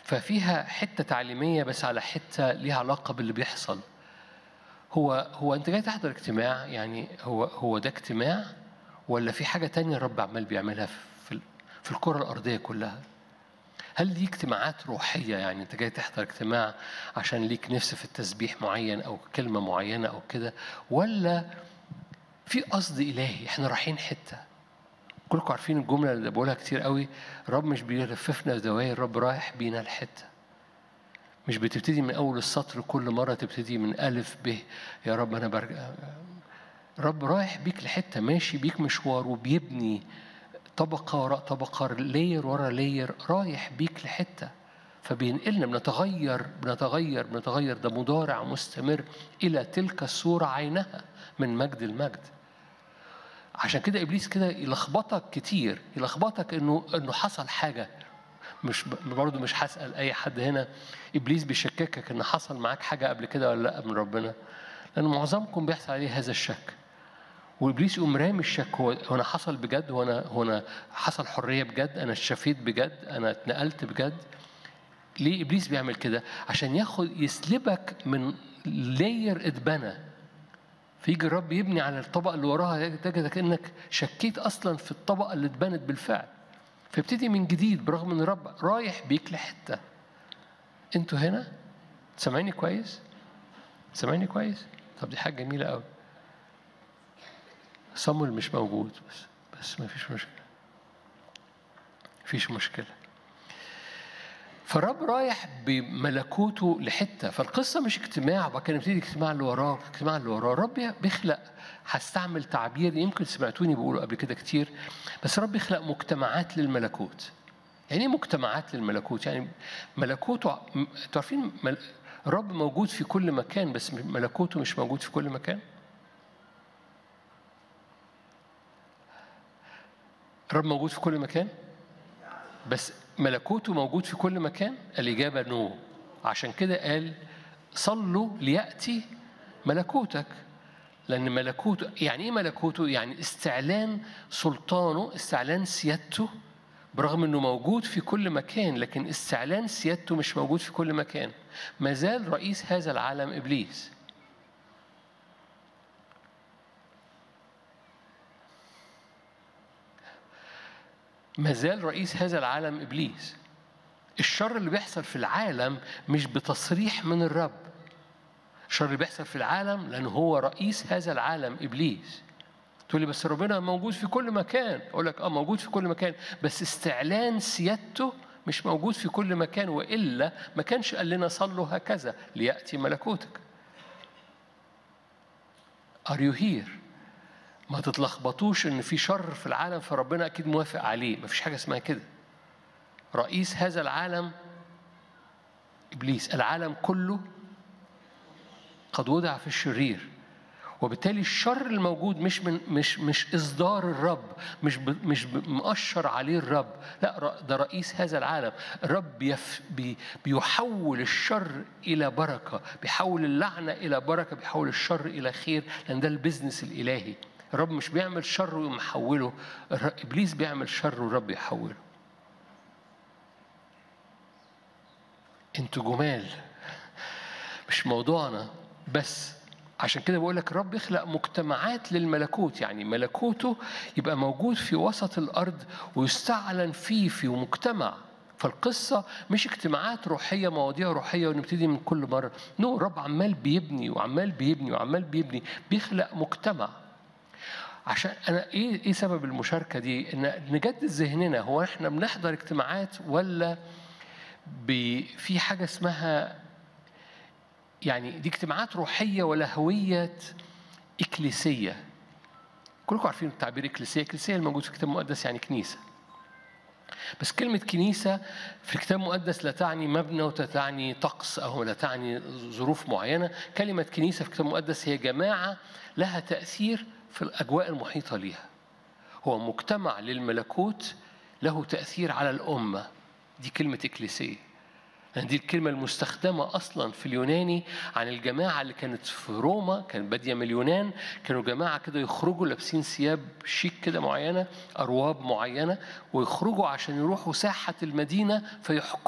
ففيها حتة تعليمية بس على حتة ليها علاقة باللي بيحصل هو هو أنت جاي تحضر اجتماع يعني هو هو ده اجتماع ولا في حاجة تانية الرب عمال بيعملها في ال- في الكرة الأرضية كلها؟ هل دي اجتماعات روحية يعني أنت جاي تحضر اجتماع عشان ليك نفس في التسبيح معين أو كلمة معينة أو كده ولا في قصد إلهي إحنا رايحين حتة كلكم عارفين الجملة اللي بقولها كتير قوي الرب مش بيلففنا في دوائر الرب رايح بينا الحتة مش بتبتدي من أول السطر كل مرة تبتدي من ألف ب يا رب أنا برجع الرب رايح بيك لحتة ماشي بيك مشوار وبيبني طبقة وراء طبقة لير ورا لير رايح بيك لحتة فبينقلنا بنتغير بنتغير بنتغير ده مضارع مستمر إلى تلك الصورة عينها من مجد المجد عشان كده ابليس كده يلخبطك كتير يلخبطك انه انه حصل حاجه مش برضه مش هسال اي حد هنا ابليس بيشككك ان حصل معاك حاجه قبل كده ولا لا من ربنا لان معظمكم بيحصل عليه هذا الشك وابليس يقوم رامي الشك هو هو انا حصل بجد هو انا هو انا حصل حريه بجد انا اتشفيت بجد انا اتنقلت بجد ليه ابليس بيعمل كده عشان ياخد يسلبك من لاير اتبنى فيجي الرب يبني على الطبقه اللي وراها تجد كانك شكيت اصلا في الطبقه اللي اتبنت بالفعل فابتدي من جديد برغم ان الرب رايح بيك لحته انتوا هنا سامعيني كويس سامعيني كويس طب دي حاجه جميله قوي صمول مش موجود بس بس ما فيش مشكله فيش مشكله فالرب رايح بملكوته لحته فالقصه مش اجتماع وبعد كده نبتدي الاجتماع اللي وراه الاجتماع اللي وراه الرب بيخلق هستعمل تعبير يمكن سمعتوني بقوله قبل كده كتير بس الرب يخلق مجتمعات للملكوت يعني ايه مجتمعات للملكوت يعني ملكوته انتوا عارفين مل... الرب موجود في كل مكان بس ملكوته مش موجود في كل مكان الرب موجود في كل مكان بس ملكوته موجود في كل مكان الإجابة نو عشان كده قال صلوا ليأتي ملكوتك لأن ملكوته يعني إيه ملكوته؟ يعني استعلان سلطانه استعلان سيادته برغم انه موجود في كل مكان لكن استعلان سيادته مش موجود في كل مكان ما زال رئيس هذا العالم ابليس ما زال رئيس هذا العالم ابليس الشر اللي بيحصل في العالم مش بتصريح من الرب الشر اللي بيحصل في العالم لأنه هو رئيس هذا العالم إبليس تقول لي بس ربنا موجود في كل مكان أقول لك آه موجود في كل مكان بس استعلان سيادته مش موجود في كل مكان وإلا ما كانش قال لنا صلوا هكذا ليأتي ملكوتك Are you here؟ ما تتلخبطوش ان في شر في العالم فربنا اكيد موافق عليه ما فيش حاجه اسمها كده رئيس هذا العالم ابليس العالم كله قد وضع في الشرير وبالتالي الشر الموجود مش من مش مش اصدار الرب مش ب مش مؤشر عليه الرب لا ده رئيس هذا العالم الرب بيف بي بيحول الشر الى بركه بيحول اللعنه الى بركه بيحول الشر الى خير لان ده البزنس الالهي الرب مش بيعمل شر ويحوله ابليس بيعمل شر والرب يحوله انتوا جمال مش موضوعنا بس عشان كده بقول لك الرب يخلق مجتمعات للملكوت يعني ملكوته يبقى موجود في وسط الارض ويستعلن فيه في مجتمع فالقصة مش اجتماعات روحية مواضيع روحية ونبتدي من كل مرة نو الرب عمال بيبني وعمال بيبني وعمال بيبني بيخلق مجتمع عشان انا ايه ايه سبب المشاركه دي؟ ان نجدد ذهننا هو احنا بنحضر اجتماعات ولا في حاجه اسمها يعني دي اجتماعات روحيه ولا هويه اكليسيه؟ كلكم عارفين التعبير اكليسيه، اكليسيه الموجود في الكتاب المقدس يعني كنيسه. بس كلمة كنيسة في الكتاب المقدس لا تعني مبنى ولا تعني طقس أو لا تعني ظروف معينة، كلمة كنيسة في الكتاب المقدس هي جماعة لها تأثير في الأجواء المحيطة ليها هو مجتمع للملكوت له تأثير على الأمة دي كلمة إكليسية يعني دي الكلمة المستخدمة أصلا في اليوناني عن الجماعة اللي كانت في روما كانت بادية من اليونان كانوا جماعة كده يخرجوا لابسين ثياب شيك كده معينة أرواب معينة ويخرجوا عشان يروحوا ساحة المدينة فيحكموا